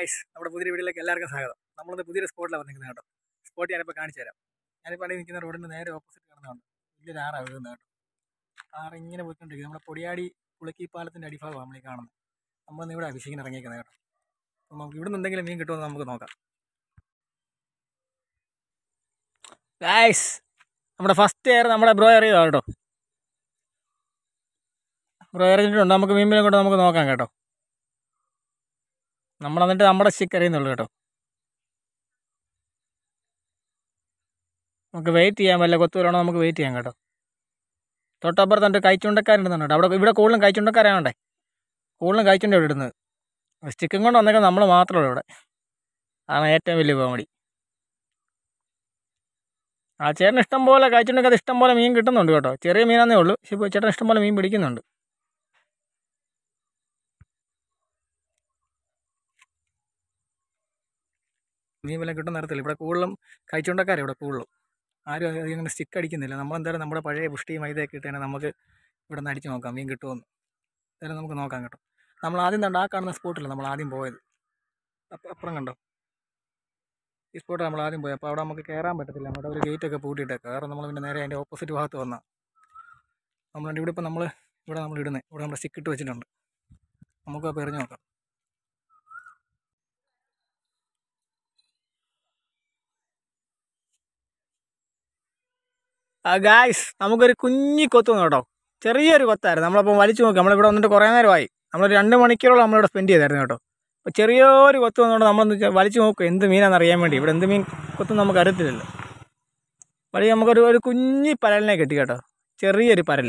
Guys നമ്മുടെ പുതിയ വീട്ടിലേക്ക് എല്ലാവർക്കും സ്വാഗതം നമ്മളിന്ന് പുതിയൊരു സ്പോട്ടിലാണ് വന്നിരിക്കുന്നത് കേട്ടോ സ്പോട്ട് ഞാനിപ്പോൾ കാണിച്ചു തരാം ഞാനിപ്പോൾ അവിടെ നിൽക്കുന്ന റോഡിന് നേരെ ഓപ്പോസിറ്റ് കാണുന്നതാണ് വലിയൊരു ആറാണ് വീഴുന്നത് കേട്ടോ ആറ് ഇങ്ങനെ പോയിക്കൊണ്ടിരിക്കും നമ്മുടെ പൊടിയാടി പുളക്കി പാലത്തിൻ്റെ അടിഭാഗമാണ് നമ്മളീ കാണുന്നത് നമ്മളിന്ന് ഇവിടെ അഭിഷേകിന് ഇറങ്ങിയിരിക്കുന്നത് കേട്ടോ അപ്പോൾ നമുക്ക് ഇവിടെ നിന്ന് എന്തെങ്കിലും മീൻ കിട്ടുമെന്ന് നമുക്ക് നോക്കാം ഗൈസ് നമ്മുടെ ഫസ്റ്റ് എയർ നമ്മുടെ ബ്രോ എറിയതാണ് കേട്ടോ ബ്രോ എറിഞ്ഞിട്ടുണ്ട് നമുക്ക് മീൻ കൊണ്ട് നമുക്ക് നോക്കാം കേട്ടോ നമ്മൾ എന്നിട്ട് നമ്മുടെ സ്റ്റിക്ക് അറിയുന്നുള്ളൂ കേട്ടോ നമുക്ക് വെയിറ്റ് ചെയ്യാൻ വല്ല കൊത്തു വരണോ നമുക്ക് വെയിറ്റ് ചെയ്യാം കേട്ടോ തൊട്ടപ്പുറത്ത് എന്നിട്ട് കൈച്ചുണ്ടക്കാരുണ്ടെന്നുണ്ട് കേട്ടോ അവിടെ ഇവിടെ കൂടുതലും കൈച്ചുണ്ടക്കാരാണ്ടേ കൂടുതലും കൈച്ചുണ്ട ഇവിടെ ഇടുന്നത് സ്റ്റിക്കും കൊണ്ട് വന്നേക്കാൻ നമ്മൾ മാത്രമേ ഉള്ളൂ ഇവിടെ അതാണ് ഏറ്റവും വലിയ കോമഡി ആ ചേട്ടൻ ഇഷ്ടം പോലെ കൈച്ചുണ്ടക്കത് ഇഷ്ടം പോലെ മീൻ കിട്ടുന്നുണ്ട് കേട്ടോ ചെറിയ മീനാന്നേ ഉള്ളൂ പക്ഷേ ഇപ്പോൾ ചേട്ടൻ ഇഷ്ടം പോലെ മീൻ പിടിക്കുന്നുണ്ട് മീൻ വല്ലതും കിട്ടുന്ന നേരത്തില്ല ഇവിടെ കൂടുതലും കഴിച്ചുകൊണ്ടക്കാരെ ഇവിടെ കൂടുതലും ആരും അത് ഇങ്ങനെ സ്റ്റിക്ക് അടിക്കുന്നില്ല നമ്മളെന്തായാലും നമ്മുടെ പഴയ പുഷ്ടി മൈദയൊക്കെ ഇട്ട് തന്നെ നമുക്ക് ഇവിടെ നിന്ന് അടിച്ച് നോക്കാം മീൻ കിട്ടുമെന്ന് എന്തായാലും നമുക്ക് നോക്കാം കേട്ടോ നമ്മൾ ആദ്യം കണ്ട ആ കാണുന്ന സ്പോട്ടില്ല നമ്മൾ ആദ്യം പോയത് അപ്പം അപ്പുറം കണ്ടോ ഈ സ്പോട്ട് നമ്മൾ ആദ്യം പോയി അപ്പോൾ അവിടെ നമുക്ക് കയറാൻ പറ്റത്തില്ല അവിടെ ഒരു ഗേറ്റ് ഒക്കെ പൂട്ടിയിട്ടേക്കാം കാരണം നമ്മൾ പിന്നെ നേരെ അതിൻ്റെ ഓപ്പോസിറ്റ് ഭാഗത്ത് വന്നാൽ നമ്മളുണ്ട് ഇവിടെ ഇപ്പം നമ്മൾ ഇവിടെ നമ്മൾ ഇടുന്നത് ഇവിടെ നമ്മൾ സ്റ്റിക്ക് ഇട്ട് വെച്ചിട്ടുണ്ട് നമുക്ക് അപ്പോൾ എറിഞ്ഞ് നോക്കാം ഗായ്സ് നമുക്കൊരു കുഞ്ഞി കൊത്ത് വന്നു കേട്ടോ ചെറിയൊരു കൊത്തായിരുന്നു നമ്മളപ്പോൾ വലിച്ചു നോക്കി നമ്മളിവിടെ വന്നിട്ട് കുറേ നേരമായി നമ്മൾ രണ്ട് മണിക്കൂറോളം നമ്മളിവിടെ സ്പെൻഡ് ചെയ്തായിരുന്നു കേട്ടോ അപ്പോൾ ചെറിയൊരു കൊത്ത് വന്നുകൊണ്ട് നമ്മളൊന്ന് ചെ- വലിച്ചു നോക്കും എന്ത് മീനാണെന്ന് അറിയാൻ വേണ്ടി ഇവിടെ എന്ത് മീൻ കൊത്തും നമുക്ക് അറിയത്തില്ലല്ലോ വഴി നമുക്കൊരു ഒരു കുഞ്ഞി പരലിനെ കിട്ടി കേട്ടോ ചെറിയൊരു പരൽ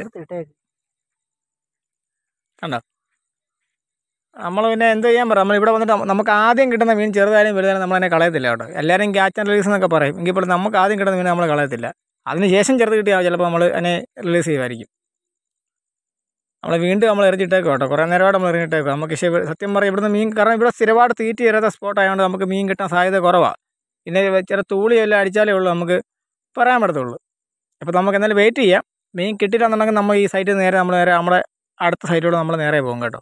കണ്ടോ നമ്മൾ പിന്നെ എന്ത് ചെയ്യാൻ പറ നമ്മളിവിടെ വന്നിട്ട് നമ്മ- നമുക്ക് ആദ്യം കിട്ടുന്ന മീൻ ചെറുതായാലും വലുതായാലും നമ്മൾ അതിനെ കളയത്തില്ല കേട്ടോ എല്ലാവരും ക്യാച്ച് ആൻഡ് റിലീസ് എന്നൊക്കെ പറയും എങ്കിൽ പോലും നമുക്ക് ആദ്യം കിട്ടുന്ന മീൻ നമ്മൾ കളയത്തില്ല അതിന് ശേഷം ചെറുത് കിട്ടിയാൽ ചിലപ്പോൾ നമ്മൾ അതിനെ റിലീസ് ചെയ്യുമായിരിക്കും നമ്മൾ വീണ്ടും നമ്മൾ എറിഞ്ഞിട്ടേക്കും കേട്ടോ കുറേ നേരമായിട്ട് നമ്മൾ എറിഞ്ഞിട്ടേക്കും നമുക്ക് പക്ഷേ ഇവിടെ- സത്യം പറയാം ഇവിടുന്ന് മീൻ കാരണം ഇവിടെ സ്ഥിരമായിട്ട് തീറ്റി തരാത്ത സ്പോട്ട് ആയതുകൊണ്ട് നമുക്ക് മീൻ കിട്ടാൻ സാധ്യത കുറവാണ് പിന്നെ ചില തൂളിയെല്ലാം അടിച്ചാലേ ഉള്ളൂ നമുക്ക് പറയാൻ പറ്റത്തുള്ളൂ അപ്പോൾ നമുക്ക് എന്തായാലും വെയിറ്റ് ചെയ്യാം മീൻ കിട്ടിയിട്ടാണെന്നുണ്ടെങ്കിൽ നമ്മൾ ഈ സൈറ്റിൽ നേരെ നമ്മൾ നേരെ നമ്മുടെ അടുത്ത സൈറ്റിലൂടെ നമ്മൾ നേരെ പോകും കേട്ടോ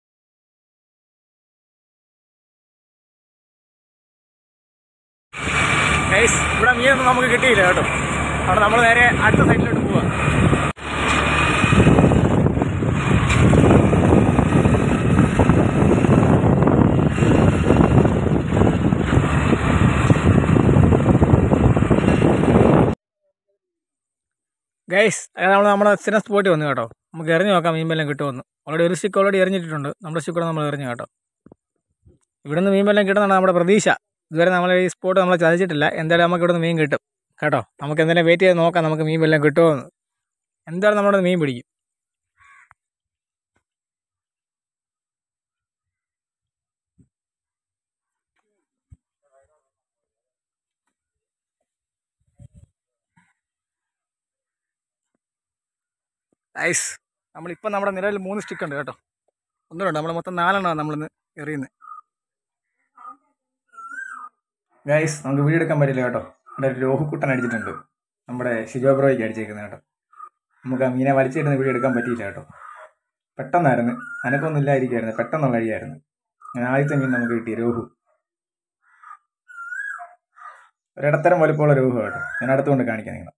ഗൈസ് ഇവിടെ മീനൊന്നും നമുക്ക് കിട്ടിയില്ല കേട്ടോ അവിടെ നമ്മൾ നേരെ അടുത്ത സൈഡിലോട്ട് പോവാം ഗൈസ് അത് നമ്മൾ നമ്മുടെ സ്ഥിരം സ്പോട്ടിൽ വന്നു കേട്ടോ നമുക്ക് എറിഞ്ഞ് നോക്കാം മീൻ വല്ലതും കിട്ടുമെന്ന് ഓൾറെഡി ഒരു സ്റ്റിക്ക് ഓൾറെഡി എറിഞ്ഞിട്ടുണ്ട് നമ്മുടെ സ്റ്റിക്ക് കൂടെ നമ്മൾ എറിഞ്ഞു കേട്ടോ ഇവിടുന്ന് മീൻ വല്ലതും കിട്ടുന്നതാണ് നമ്മുടെ പ്രതീക്ഷ ഇതുവരെ നമ്മൾ ഈ സ്പോട്ട് നമ്മൾ ചതിച്ചിട്ടില്ല എന്തായാലും നമുക്ക് ഇവിടുന്ന് മീൻ കിട്ടും കേട്ടോ നമുക്ക് എന്തായാലും വെയിറ്റ് ചെയ്ത് നോക്കാം നമുക്ക് മീൻ വല്ലതും കിട്ടുമോയെന്ന് എന്തായാലും നമ്മുടെ മീൻ പിടിക്കും ഐസ് നമ്മളിപ്പം നമ്മുടെ നിലവിൽ മൂന്ന് സ്റ്റിക്ക് ഉണ്ട് കേട്ടോ ഒന്നുണ്ട് നമ്മൾ മൊത്തം നാലെണ്ണമാണ് നമ്മളിന്ന് എറിയുന്നത് ഗൈസ് നമുക്ക് വീഡിയോ എടുക്കാൻ പറ്റില്ല കേട്ടോ ഇവിടെ ഒരു രോഹുക്കുട്ടൻ അടിച്ചിട്ടുണ്ട് നമ്മുടെ ഷിജോ ബ്രോയ്ക്ക് അടിച്ചേക്കുന്നത് കേട്ടോ നമുക്ക് ആ മീനെ വലിച്ചിടുന്ന വീഡിയോ എടുക്കാൻ പറ്റിയില്ല കേട്ടോ പെട്ടെന്നായിരുന്നു അനക്കൊന്നും ഇല്ലായിരിക്കുമായിരുന്നു പെട്ടെന്നുള്ള അഴിയായിരുന്നു അങ്ങനെ ആദ്യത്തെ മീൻ നമുക്ക് കിട്ടി രോഹു ഒരിടത്തരം വലുപ്പമുള്ള രോഹു കേട്ടോ ഞാൻ അടുത്തുകൊണ്ട് കാണിക്കാം നിങ്ങൾ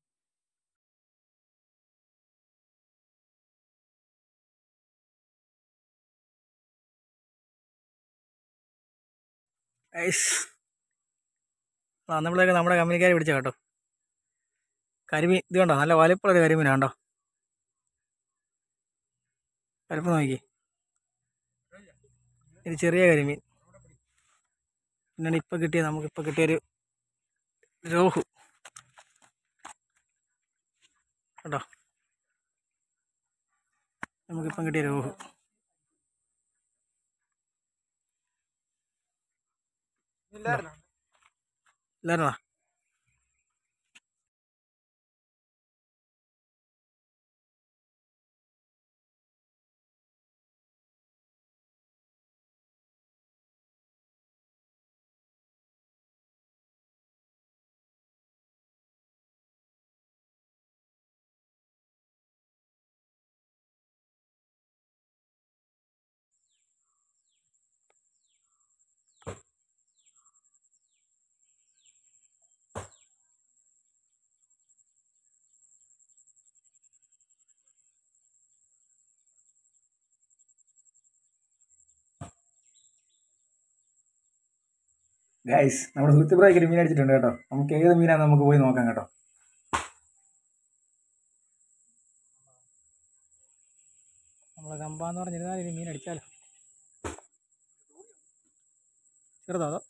ഐസ് ആ നമ്മളൊക്കെ നമ്മുടെ കമ്പനിക്കാർ പിടിച്ച കേട്ടോ കരിമീൻ ഇത് കണ്ടോ നല്ല വലിപ്പമുള്ളൊരു കരിമീനാണ് കണ്ടോ വലിപ്പം നോക്കി ഇത് ചെറിയ കരിമീൻ പിന്നെ ഇപ്പം കിട്ടിയ നമുക്കിപ്പോൾ കിട്ടിയൊരു രോഹു കേട്ടോ നമുക്കിപ്പം കിട്ടിയ രോഹു ഇല്ലായിരുന്നോ ഗൈസ് നമ്മുടെ സുഹൃത്ത് ബ്രേക്ക് ഒരു മീൻ അടിച്ചിട്ടുണ്ട് കേട്ടോ നമുക്ക് ഏത് മീനാണ് നമുക്ക് പോയി നോക്കാം കേട്ടോ നമ്മളെ കമ്പാന്ന് പറഞ്ഞിരുന്നാൽ ഇനി മീൻ അടിച്ചാലോ ചെറുതോ അതോ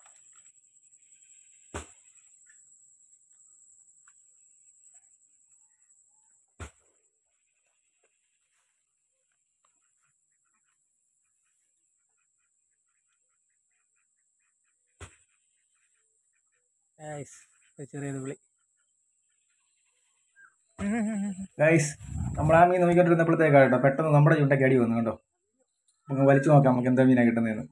ഗൈസ് ചെറിയ തുള്ളി ഗൈസ് നമ്മൾ ആ മീൻ നോക്കിക്കൊണ്ടിരുന്നപ്പോഴത്തേക്കാണ് കേട്ടോ പെട്ടെന്ന് നമ്മുടെ ചുണ്ടൊക്കെ അടി വന്നു കേട്ടോ നമുക്ക് വലിച്ചു നോക്കാം നമുക്ക് എന്താ മീനാണ് കിട്ടുന്നതെന്ന്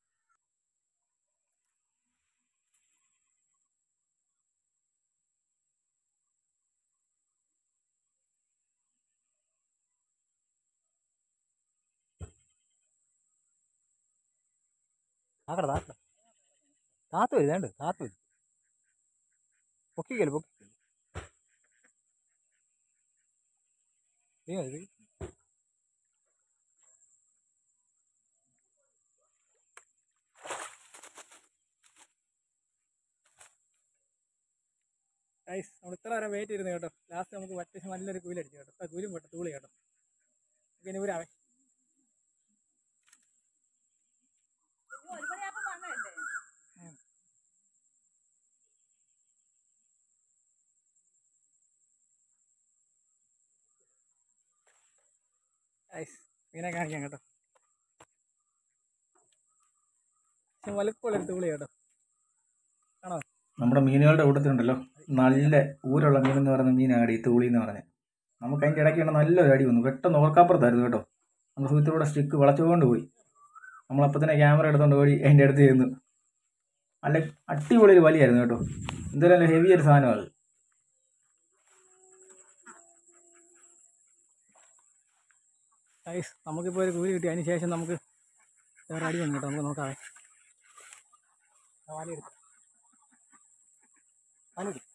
ആക്കട താക്കട താത്ത് വരും വേണ്ട താത്ത് വരും പൊക്കിക്കല് പൊക്കിക്കല് നീ മതി ഗൈസ് നമ്മൾ ഇത്ര നേരം വെയിറ്റ് ചെയ്തിരുന്നു കേട്ടോ ലാസ്റ്റ് നമുക്ക് അത്യാവശ്യം നല്ലൊരു കൂലി അടിച്ചു കേട്ടോ ആ കൂലും പോട്ടെ തൂളി കേട്ടോ പിന്നെ ഊരാവേ ഗൈസ് മീനെ കാണിക്കാം കേട്ടോ പക്ഷെ വലുപ്പമുള്ളൊരു തൂളി കേട്ടോ ആണോ നമ്മുടെ മീനുകളുടെ കൂട്ടത്തിലുണ്ടല്ലോ നല്ല ഊരുള്ള മീൻ എന്ന് പറയുന്ന മീനാണ് ഈ തൂളി എന്ന് പറഞ്ഞത് നമുക്ക് അതിൻ്റെ ഇടയ്ക്ക് കണ്ട നല്ലൊരു അടി വന്നു പെട്ടെന്ന് ഓർക്കാപ്പുറത്തായിരുന്നു കേട്ടോ നമ്മുടെ സുഹൃത്തിലൂടെ സ്റ്റിക്ക് വളച്ചുകൊണ്ട് പോയി നമ്മളപ്പോൾ തന്നെ ക്യാമറ എടുത്തുകൊണ്ട് ഓടി അതിൻ്റെ അടുത്ത് ചെന്നു നല്ല അടിപൊളി ഒരു വലിയായിരുന്നു കേട്ടോ എന്തായാലും നല്ല ഹെവി ഒരു സാധനമാണ് അത് ഗൈസ് നമുക്കിപ്പോൾ ഒരു കൂലി കിട്ടി അതിന് ശേഷം നമുക്ക് വേറെ അടി വന്നു കേട്ടോ നമുക്ക് നോക്കാവേ ആ വാലി എടുത്തു വാലി എടുത്തു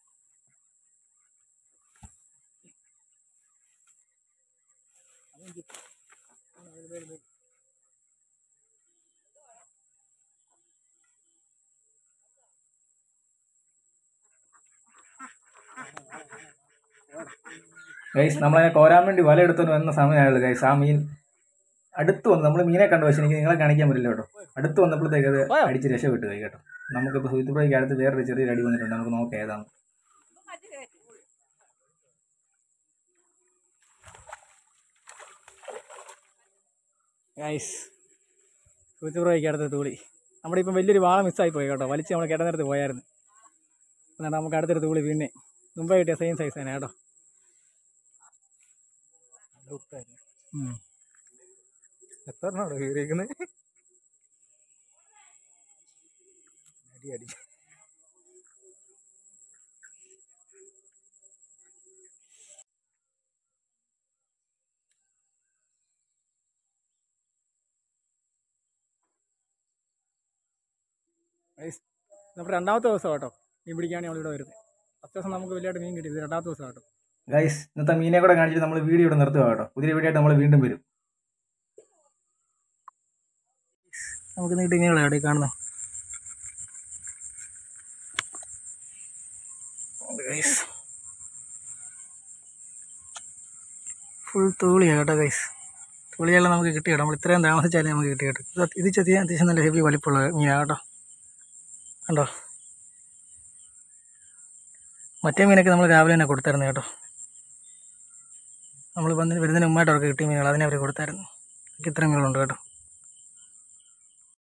ഗൈസ് നമ്മളതിനെ കോരാൻ വേണ്ടി വല എടുത്തോണ്ട് വന്ന സമയമായുള്ളൂ ഗൈസ് ആ മീൻ അടുത്ത് വന്നു നമ്മൾ മീനെ കണ്ടു പക്ഷെ എനിക്ക് നിങ്ങളെ കാണിക്കാൻ പറ്റില്ല കേട്ടോ അടുത്ത് വന്നപ്പോഴത്തേക്ക് അത് അടിച്ച് രക്ഷപ്പെട്ടു പോയി കേട്ടോ നമുക്കിപ്പോൾ സുഹൃത്തുപ്രയ്ക്ക് അടുത്ത് വേറൊരു ചെറിയൊരു അടി വന്നിട്ടുണ്ട് നമുക്ക് നോക്കാം ഏതാണ് ഗൈസ് സുഹൃത്തുപ്രയ്ക്ക് അടുത്ത തൂളി നമ്മുടെ ഇപ്പം വലിയൊരു വാള മിസ്സായി പോയി കേട്ടോ വലിച്ച് നമ്മൾ കിടന്നിടത്ത് പോയായിരുന്നു എന്നിട്ട് നമുക്ക് അടുത്തൊരു തൂളി പിന്നെ മുമ്പേ കിട്ടിയ സെയിം സൈസ് തന്നെ കേട്ടോ ഉം. എത്ര എണ്ണമാണോ കീറിയിരിക്കുന്നത് അടി അടി Guys, നമ്മുടെ രണ്ടാമത്തെ ദിവസം കേട്ടോ മീൻ പിടിക്കാണ് നമ്മളിവിടെ വരുന്നത് ഫസ്റ്റ് ദിവസം നമുക്ക് വലിയതായിട്ട് മീൻ കിട്ടി ഇത് രണ്ടാമത്തെ ദിവസം കേട്ടോ ഗൈസ് ഇന്നത്തെ മീനെ കൂടെ കാണിച്ചിട്ട് നമ്മൾ വീഡിയോ ഇവിടെ നിർത്തുക കേട്ടോ പുതിയ വീഡിയോ ആയിട്ട് നമ്മൾ വീണ്ടും വരും നമുക്ക് നീട്ടി ഇങ്ങനെയുള്ള അവിടെ കാണുന്നു ഗൈസ് ഫുൾ തൂളിയാണ് കേട്ടോ ഗൈസ് തൂളിയെല്ലാം നമുക്ക് കിട്ടി കേട്ടോ നമ്മൾ ഇത്രയും താമസിച്ചാലേ നമുക്ക് കിട്ടി കേട്ടോ ഇത് ഇത് ചെറിയ അത്യാവശ്യം നല്ല ഹെവി വലിപ്പമുള്ള മീനാണ് കേട്ടോ കണ്ടോ മറ്റേ മീനൊക്കെ നമ്മൾ രാവിലെ തന്നെ കൊടുത്തായിരുന്നു കേട്ടോ നമ്മൾ വന്ന് വരുന്നതിന് മുമ്പായിട്ട് അവർക്ക് കിട്ടിയ മീനുകൾ അതിനെ അവർ കൊടുത്തായിരുന്നു എനിക്ക് ഇത്രയും മീനുകളുണ്ട് കേട്ടോ